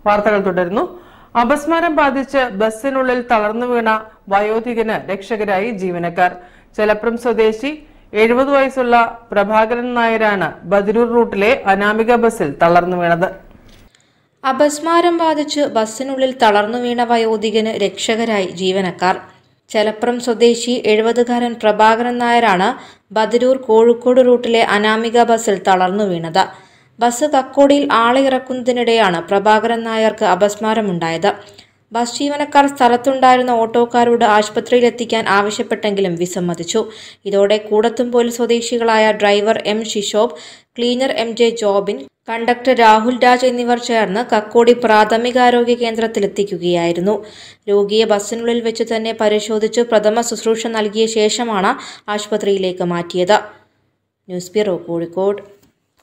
വാർത്തകൾ തുടരുന്നു അപസ്മാരം ബാധിച്ച് ബസ്സിനുള്ളിൽ തളർന്നു വീണ വയോധികന് രക്ഷകരായി ജീവനക്കാർ ചെലപ്രം സ്വദേശി എഴുപത് വയസ്സുള്ള പ്രഭാകരൻ നായരാണ് ബദിരൂർ റൂട്ടിലെ അനാമിക ബസ്സിൽ തളർന്നു വീണത് അപസ്മാരം ബാധിച്ച് ബസ്സിനുള്ളിൽ തളർന്നു വീണ വയോധികന് രക്ഷകരായി ജീവനക്കാർ ചെലപ്രം സ്വദേശി എഴുപതുകാരൻ പ്രഭാകരൻ നായരാണ് ബദരൂർ കോഴിക്കോട് റൂട്ടിലെ അനാമിക ബസ്സിൽ തളർന്നു വീണത് ബസ് കക്കോടിയിൽ ആളെ ഇറക്കുന്നതിനിടെയാണ് പ്രഭാകരൻ നായർക്ക് അപസ്മാരമുണ്ടായത് ബസ് ജീവനക്കാർ സ്ഥലത്തുണ്ടായിരുന്ന ഓട്ടോക്കാരോട് ആശുപത്രിയിലെത്തിക്കാൻ ആവശ്യപ്പെട്ടെങ്കിലും വിസമ്മതിച്ചു ഇതോടെ കൂടത്തുംപോൽ സ്വദേശികളായ driver M Shishob cleaner M J Jobin conductor Rahul Raj എന്നിവർ ചേർന്ന് കക്കോടി പ്രാഥമികാരോഗ്യ കേന്ദ്രത്തിലെത്തിക്കുകയായിരുന്നു രോഗിയെ ബസ്സിനുള്ളിൽ വെച്ച് തന്നെ പരിശോധിച്ച് പ്രഥമ ശുശ്രൂഷ നൽകിയ ശേഷമാണ് ആശുപത്രിയിലേക്ക് മാറ്റിയത് ന്യൂസ് ബ്യൂറോ കോഴിക്കോട്